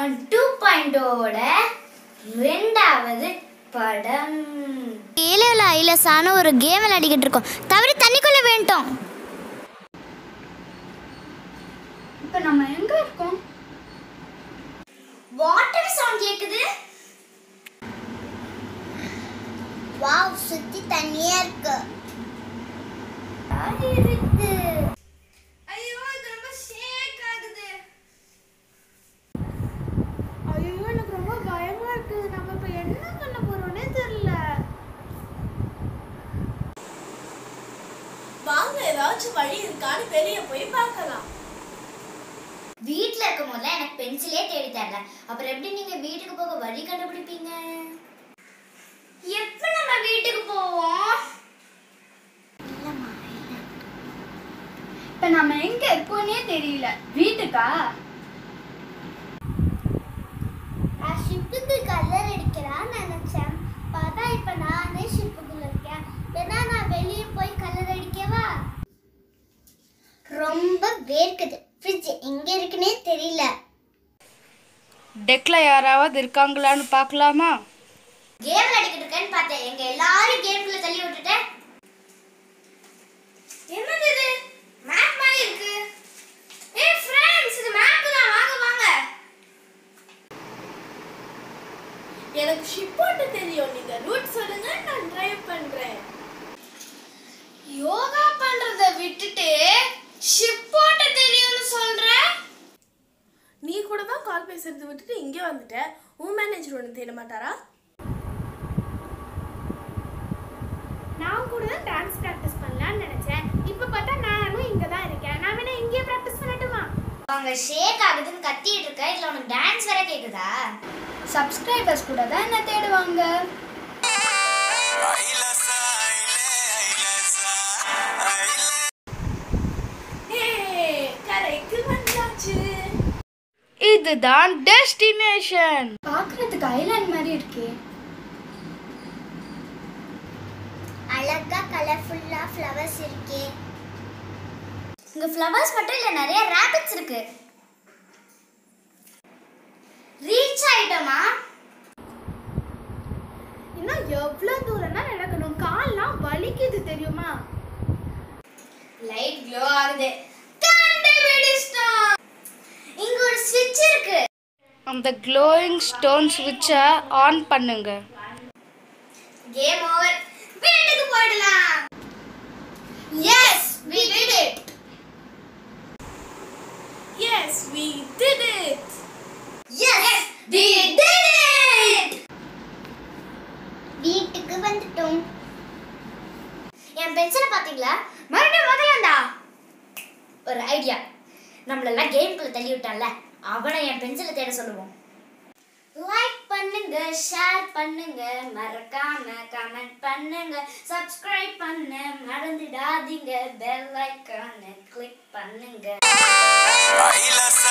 one two பாயிண்டோட ரெண்டாவது படம் ஏழேல ஐலஸான ஒரு கேம் விளையாடிக்கிட்டு இருக்கோம் தவறி தண்ணிக்குள்ள வேண்டோம் இப்போ நம்ம எங்க இருக்கோம் வாட்டர் சவுண்ட் கேக்குது வாவ் சுத்தி தண்ணியா இருக்கு இருக்கு ஐயோ இது ரொம்ப ஷேக் ஆகுது ஐயோ எனக்கு ரொம்ப பயமா இருக்கு நம்ம இப்போ என்ன பண்ண போறோம்னே தெரியல வாங்க ஏதாச்சும் வழி இருக்கான்னு வெளியே போய் பார்க்கலாம் வீட்ல இருக்கும் போதுலாம் எனக்கு பென்சிலே தேடி தரல அப்புறம் எப்படி நீங்க வீட்டுக்கு போக வழி கண்டுபிடிப்பீங்க எப்ப நம்ம வீட்டுக்கு போவோம் இப்போ நம்ம எங்க இருக்கோன்னே தெரியல வீட்டுக்கா நான் ஷிப்புக்கு கலர் அடிக்கலாம்னு நினைச்சேன் பார்த்தா இப்போ நானே ஷிப்புக்குள்ள இருக்கேன் வேணா நான் வெளியே போய் கலர் அடிக்கவா ரொம்ப வேர்க்குது ஃப்ரிட்ஜ் எங்க இருக்குன்னே தெரியல டெக்ல யாராவது இருக்காங்களான்னு பார்க்கலாமா கேம் விளையாடிக்கிட்டு இருக்கேன்னு பார்த்தேன் எங்க எல்லாரும் கேம்குள்ள தள்ளி விட்டுட்டேன் என்னது இது மேப் மாதிரி இருக்கு ஏய் ஃப்ரெண்ட்ஸ் இது மேப் தான் வாங்க வாங்க எனக்கு ஷிப் ஓட்ட தெரியும் நீங்க ரூட் சொல்லுங்க நான் டிரைவ் பண்றேன் யோகா பண்றத விட்டுட்டு ஷிப் ஓட்ட தெரியும்னு சொல்ற நீ கூட தான் கால் பேசுறது விட்டுட்டு இங்கே வந்துட்ட உன் மேனேஜர் ஒன்று தேட மாட்டாரா நான் கூட தான் டான்ஸ் ப்ராக்டிஸ் பண்ணலாம்னு நினைச்சேன் இப்போ பார்த்தா நானும் இங்க தான் இருக்கேன் நான் வேணா இங்கேயே ப்ராக்டிஸ் பண்ணட்டுமா அவங்க ஷேக் ஆகுதுன்னு கத்திட்டு இருக்க இல்ல உனக்கு டான்ஸ் வேற கேக்குதா சப்ஸ்கிரைபர்ஸ் கூட தான் என்ன தேடுவாங்க கரைக்கு வந்தாச்சு இதுதான் டெஸ்டினேஷன் பார்க்கறதுக்கு ஐலாண்ட் மாதிரி இருக்கே அழகா கலர்ஃபுல்லா ஃப்ளவர்ஸ் இருக்கே இங்க ஃப்ளவர்ஸ் மட்டும் இல்ல நிறைய ராபிட்ஸ் இருக்கு ரீச் ஆயிட்டோமா இன்னும் எவ்வளோ தூரம் தான் நடக்கணும் கால்லாம் வலிக்குது தெரியுமா லைட் க்ளோ ஆகுது கண்டுபிடிச்சிட்டோம் இங்க ஒரு ஸ்விட்ச் இருக்கு அந்த க்ளோயிங் ஸ்டோன் ஸ்விட்சை ஆன் பண்ணுங்க கேம் ஓவர் வீட்டுக்கு போயிடலாம் yes we did it yes we did it yes we did it வீட்டுக்கு வந்துட்டோம் என் பென்சிலை பாத்தீங்களா மறுபடியும் முதல்லண்டா ஒரு ஐடியா நம்மளெல்லாம் கேம்குள்ள தள்ளி விட்டான்ல அவனை என் பென்சிலை தேட சொல்லுவோம் லைக் பண்ணுங்க ஷேர் பண்ணுங்க மறக்காம கமெண்ட் பண்ணுங்க சப்ஸ்கிரைப் பண்ண மறந்துடாதீங்க பெல் ஐக்கானை கிளிக் பண்ணுங்க ஐலச